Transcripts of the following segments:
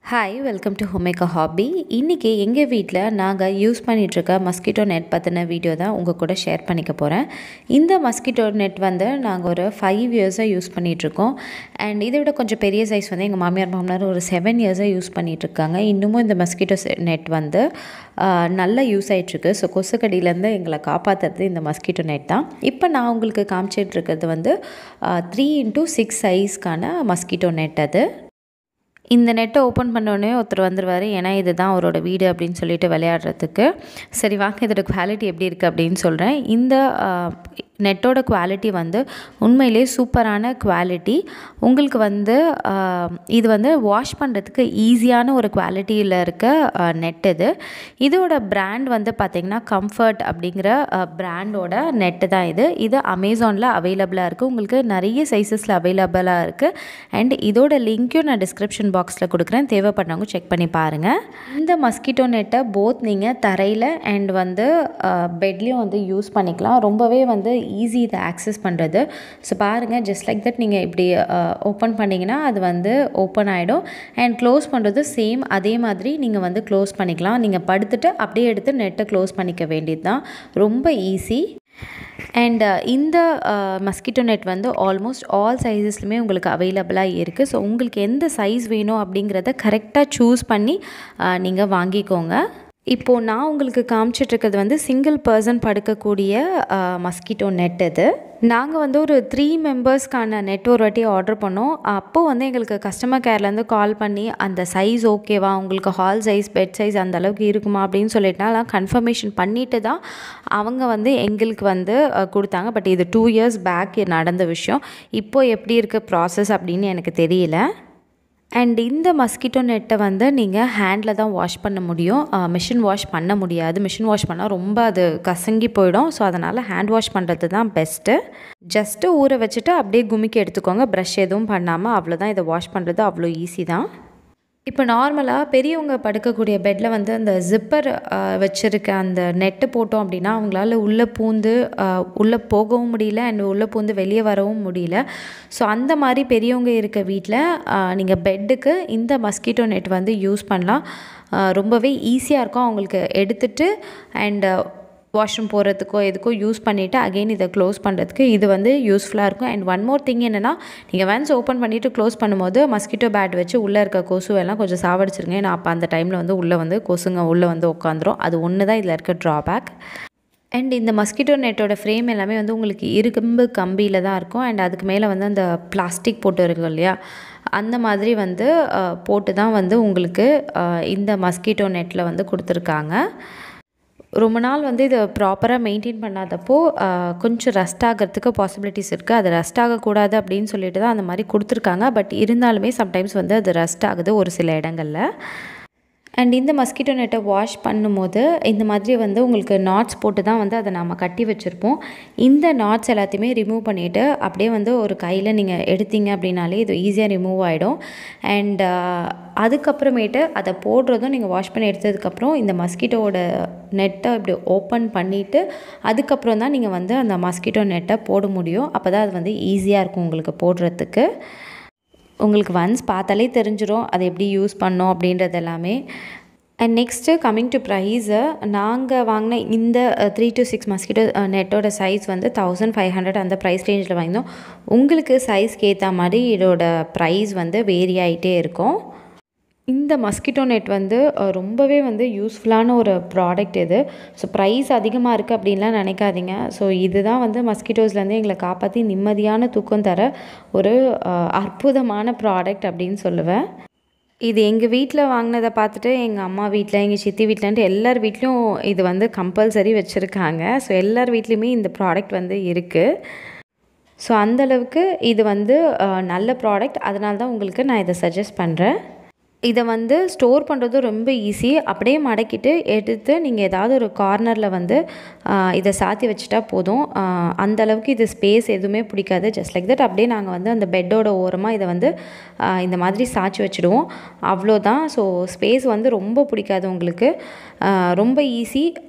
hi welcome to ஹோமேக்கா hobby இன்றைக்கி எங்கள் வீட்டில் நாங்கள் யூஸ் பண்ணிகிட்ருக்க மஸ்கிட்டோ நெட் பற்றின வீடியோ தான் உங்கள் கூட ஷேர் பண்ணிக்க போகிறேன் இந்த மஸ்கிட்டோ நெட் வந்து நாங்கள் ஒரு ஃபைவ் இயர்ஸாக யூஸ் பண்ணிகிட்ருக்கோம் அண்ட் இதை விட கொஞ்சம் பெரிய சைஸ் வந்து எங்கள் மாமியார் மாமனார் ஒரு செவன் இயர்ஸாக யூஸ் பண்ணிகிட்ருக்காங்க இன்னமும் இந்த மஸ்கிட்டோ நெட் வந்து ஆஹ், நல்லா யூஸ் ஆகிட்ருக்கு ஸோ கொசுக்கடியிலேருந்து எங்களை காப்பாற்றுறது இந்த மஸ்கிட்டோ நெட் தான் இப்போ நான் உங்களுக்கு காமிச்சிட்டு இருக்கிறது வந்து த்ரீ இன்ட்டு சிக்ஸ் சைஸ்க்கான மஸ்கிட்டோ நெட் அது இந்த நெட்டை ஓப்பன் பண்ணோடனே ஒருத்தர் வந்துடுவார் ஏன்னா இதுதான் அவரோட வீடு அப்படின்னு சொல்லிட்டு விளையாடுறதுக்கு சரி வாங்க இதோட குவாலிட்டி எப்படி இருக்குது அப்படின்னு சொல்கிறேன் இந்த நெட்டோட குவாலிட்டி வந்து உண்மையிலே சூப்பரான குவாலிட்டி உங்களுக்கு வந்து ஆஹ், இது வந்து வாஷ் பண்ணுறதுக்கு ஈஸியான ஒரு குவாலிட்டியில் இருக்க நெட் இது இதோட பிராண்ட் வந்து பார்த்திங்கன்னா கம்ஃபர்ட் அப்படிங்கிற பிராண்டோட நெட்டு தான் இது இது அமேசானில் அவைலபிளாக இருக்குது உங்களுக்கு நிறைய சைஸஸில் அவைலபிளாக இருக்குது அண்ட் இதோட லிங்க்கையும் நான் டிஸ்கிரிப்ஷன் பாக்ஸில் கொடுக்குறேன் தேவைப்படுறவங்க செக் பண்ணி பாருங்கள் இந்த மஸ்கிட்டோ நெட்டை போத் நீங்கள் தரையில் அண்ட் வந்து பெட்லேயும் வந்து யூஸ் பண்ணிக்கலாம் ரொம்பவே வந்து ஈஸி இதை ஆக்சஸ் பண்ணுறது ஸோ பாருங்கள் ஜஸ்ட் லைக் தட் நீங்கள் இப்படி ஓப்பன் பண்ணிங்கன்னா அது வந்து ஓப்பன் ஆகிடும் அண்ட் க்ளோஸ் பண்ணுறது சேம் அதே மாதிரி நீங்கள் வந்து க்ளோஸ் பண்ணிக்கலாம் நீங்கள் படுத்துட்டு அப்படியே எடுத்து நெட்டை க்ளோஸ் பண்ணிக்க வேண்டியது தான் ரொம்ப ஈஸி அண்ட் இந்த மஸ்கிட்டோ நெட் வந்து ஆல்மோஸ்ட் ஆல் சைஸஸ்லையுமே உங்களுக்கு அவைலபிளாக இருக்குது ஸோ உங்களுக்கு எந்த சைஸ் வேணும் அப்படிங்கிறத கரெக்டாக சூஸ் பண்ணி நீங்கள் வாங்கிக்கோங்க இப்போது நான் உங்களுக்கு காமிச்சிட்ருக்கிறது வந்து சிங்கிள் பர்சன் படுக்கக்கூடிய மஸ்கிட்டோ நெட் இது நாங்கள் வந்து ஒரு த்ரீ மெம்பர்ஸ்க்கான நெட் ஒரு வாட்டி ஆர்டர் பண்ணோம் அப்போது வந்து எங்களுக்கு கஸ்டமர் கேர்லேருந்து கால் பண்ணி அந்த சைஸ் ஓகேவா உங்களுக்கு ஹால் சைஸ் பெட் சைஸ் அந்த அளவுக்கு இருக்குமா அப்படின்னு சொல்லிட்டுலாம் கன்ஃபர்மேஷன் பண்ணிட்டு தான் அவங்க வந்து எங்களுக்கு வந்து அஹ், கொடுத்தாங்க பட் இது டூ இயர்ஸ் பேக் நடந்த விஷயம் இப்போ எப்படி இருக்க ப்ராசஸ் அப்படின்னு எனக்கு தெரியல அண்ட் இந்த மஸ்கிட்டோ நெட்டை வந்து நீங்கள் ஹேண்டில் தான் வாஷ் பண்ண முடியும் மிஷின் வாஷ் பண்ண முடியாது மிஷின் வாஷ் பண்ணால் ரொம்ப அது கசங்கி போயிடும் ஸோ அதனால் ஹேண்ட் வாஷ் பண்ணுறது தான் பெஸ்ட்டு ஜஸ்ட்டு ஊற வச்சுட்டு அப்படியே குமிக்கி எடுத்துக்கோங்க ப்ரஷ் எதுவும் பண்ணாமல் அவ்வளோதான் இதை வாஷ் பண்ணுறது அவ்வளோ ஈஸி தான் இப்போ நார்மலாக பெரியவங்க படுக்கக்கூடிய பெட்டில் வந்து அந்த ஜிப்பர் வச்சுருக்க அந்த நெட்டு போட்டோம் அப்படின்னா அவங்களால உள்ளே பூந்து உள்ளே போகவும் முடியல அண்ட் உள்ளே பூந்து வெளியே வரவும் முடியல ஸோ அந்த மாதிரி பெரியவங்க இருக்க வீட்டில் நீங்கள் பெட்டுக்கு இந்த மஸ்கிட்டோ நெட் வந்து யூஸ் பண்ணலாம் ஆஹ் ரொம்பவே ஈஸியாக இருக்கும் அவங்களுக்கு எடுத்துட்டு அண்ட் வாஷ்ரூம் போகிறதுக்கோ எதுக்கோ யூஸ் பண்ணிவிட்டு அகெயின் இதை க்ளோஸ் பண்ணுறதுக்கு இது வந்து யூஸ்ஃபுல்லாக இருக்கும் அண்ட் ஒன் மோர் திங் என்னென்னா நீங்கள் ஒன்ஸ் ஓப்பன் பண்ணிவிட்டு க்ளோஸ் பண்ணும்போது மஸ்கிட்டோ பேட் வச்சு உள்ளே இருக்க கொசு எல்லாம் கொஞ்சம் சாவடிச்சிருங்க ஏன்னா அப்போ அந்த டைமில் வந்து உள்ளே வந்து கொசுங்க உள்ளே வந்து உட்காந்துரும் அது ஒன்று தான் இதில் இருக்க ட்ராபேக் அண்ட் இந்த மஸ்கிட்டோ நெட்டோட ஃப்ரேம் எல்லாமே வந்து உங்களுக்கு இரும்பு கம்பியில் தான் இருக்கும் அண்ட் அதுக்கு மேலே வந்து அந்த பிளாஸ்டிக் போட்டு இருக்கும் இல்லையா அந்த மாதிரி வந்து அஹ், போட்டு தான் வந்து உங்களுக்கு அஹ், இந்த மஸ்கிட்டோ நெட்டில் வந்து கொடுத்துருக்காங்க ரொம்ப நாள் வந்து இதை ப்ராப்பராக மெயின்டைன் பண்ணாதப்போ ஆஹ், கொஞ்சம் ரஸ்ட் ஆகிறதுக்கு பாசிபிலிட்டிஸ் இருக்குது அது ரஸ்ட் ஆகக்கூடாது அப்படின்னு சொல்லிட்டு தான் அந்த மாதிரி கொடுத்துருக்காங்க பட் இருந்தாலுமே சம்டைம்ஸ் வந்து அது ரஸ்ட் ஆகுது ஒரு சில இடங்களில் அண்ட் இந்த மஸ்கிட்டோ நெட்டை வாஷ் பண்ணும்போது இந்த மாதிரி வந்து உங்களுக்கு நாட்ஸ் போட்டு தான் வந்து அதை நாம் கட்டி வச்சுருப்போம் இந்த நாட்ஸ் எல்லாத்தையுமே ரிமூவ் பண்ணிவிட்டு அப்படியே வந்து ஒரு கையில் நீங்கள் எடுத்தீங்க அப்படின்னாலே இது ஈஸியாக ரிமூவ் ஆகிடும் அண்ட் அதுக்கப்புறமேட்டு அதை போடுறதும் நீங்கள் வாஷ் பண்ணி எடுத்ததுக்கப்புறம் இந்த மஸ்கிட்டோட நெட்டை இப்படி ஓப்பன் பண்ணிவிட்டு அதுக்கப்புறம் தான் நீங்கள் வந்து அந்த மஸ்கிட்டோ நெட்டை போட முடியும் அப்போ தான் அது வந்து ஈஸியாக இருக்கும் உங்களுக்கு போடுறதுக்கு உங்களுக்கு ஒன்ஸ் பார்த்தாலே தெரிஞ்சிடும் அதை எப்படி யூஸ் பண்ணோம் அப்படின்றது எல்லாமே and next coming to price நாங்கள் வாங்கின இந்த த்ரீ டு சிக்ஸ் மஸ்கிட்டோ நெட்டோட சைஸ் வந்து தௌசண்ட் ஃபைவ் ஹண்ட்ரட் அந்த ப்ரைஸ் ரேஞ்சில் வாங்கினோம் உங்களுக்கு சைஸ்க்கு ஏற்ற மாதிரி இதோட ப்ரைஸ் வந்து வேரி ஆகிட்டே இருக்கும் இந்த மஸ்கிட்டோ நெட் வந்து அஹ், ரொம்பவே வந்து யூஸ்ஃபுல்லான ஒரு ப்ராடக்ட் இது ஸோ ப்ரைஸ் அதிகமாக இருக்குது அப்படின்லாம் நினைக்காதீங்க ஸோ இதுதான் வந்து மஸ்கிட்டோஸ்லேருந்து எங்களை காப்பாற்றி நிம்மதியான தூக்கம் தர ஒரு அஹ், அற்புதமான ப்ராடக்ட் அப்படின்னு சொல்லுவேன் இது எங்கள் வீட்டில் வாங்கினதை பார்த்துட்டு எங்கள் அம்மா வீட்டில் எங்கள் சித்தி வீட்டிலன்ட்டு எல்லார் வீட்லேயும் இது வந்து கம்பல்சரி வச்சுருக்காங்க ஸோ எல்லார் வீட்லேயுமே இந்த ப்ராடக்ட் வந்து இருக்குது ஸோ அந்தளவுக்கு இது வந்து அஹ், நல்ல ப்ராடக்ட் அதனால தான் உங்களுக்கு நான் இதை சஜஸ்ட் பண்ணுறேன் இதை வந்து ஸ்டோர் பண்ணுறதும் ரொம்ப ஈஸி அப்படியே மடக்கிட்டு எடுத்து நீங்கள் ஏதாவது ஒரு கார்னரில் வந்து ஆஹ், இதை சாத்தி வச்சுட்டா போதும் ஆஹ், அந்த அளவுக்கு இது ஸ்பேஸ் எதுவுமே பிடிக்காது ஜஸ்ட் லைக் தட் அப்படியே நாங்கள் வந்து அந்த பெட்டோட ஓரமாக இதை வந்து ஆஹ், இந்த மாதிரி சாய்ச்சி வச்சுடுவோம் அவ்வளோதான் ஸோ ஸ்பேஸ் வந்து ரொம்ப பிடிக்காது உங்களுக்கு ஆஹ், ரொம்ப ஈஸி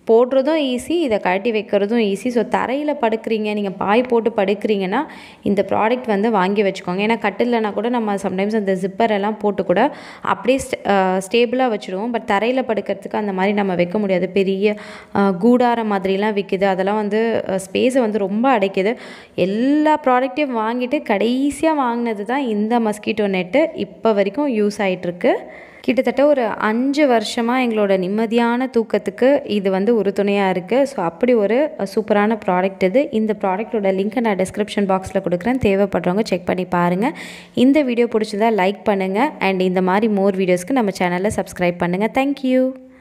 போடுறதும் ஈஸி இதை கழட்டி வைக்கிறதும் ஈஸி ஸோ தரையில் படுக்கிறீங்க நீங்கள் பாய் போட்டு படுக்கிறீங்கன்னா இந்த ப்ராடக்ட் வந்து வாங்கி வச்சுக்கோங்க ஏன்னா கட்டிலனா கூட நம்ம சம்டைம்ஸ் அந்த ஜிப்பர் எல்லாம் போட்டு கூட அப்படியே ஸ்டேபிளாக வச்சுடுவோம் பட் தரையில் படுக்கிறதுக்கு அந்த மாதிரி நம்ம வைக்க முடியாது பெரிய கூடார மாதிரிலாம் விற்கிது அதெல்லாம் வந்து ஸ்பேஸை வந்து ரொம்ப அடைக்குது எல்லா ப்ராடக்ட்டையும் வாங்கிட்டு கடைசியாக வாங்கினது தான் இந்த மஸ்கிட்டோ நெட்டு இப்போ வரைக்கும் யூஸ் ஆகிட்டுருக்கு கிட்டத்தட்ட ஒரு அஞ்சு வருஷமாக எங்களோட நிம்மதியான தூக்கத்துக்கு இது வந்து ஒரு துணையாக இருக்குது ஸோ அப்படி ஒரு சூப்பரான ப்ராடக்ட் இது இந்த ப்ராடக்ட்டோட லிங்க்கை நான் டிஸ்கிரிப்ஷன் பாக்ஸில் கொடுக்குறேன் தேவைப்படுறவங்க செக் பண்ணி பாருங்கள் இந்த வீடியோ பிடிச்சிருந்தா லைக் பண்ணுங்கள் அண்ட் இந்த மாதிரி மோர் வீடியோஸ்க்கு நம்ம சேனலை சப்ஸ்கிரைப் பண்ணுங்கள் தேங்க்யூ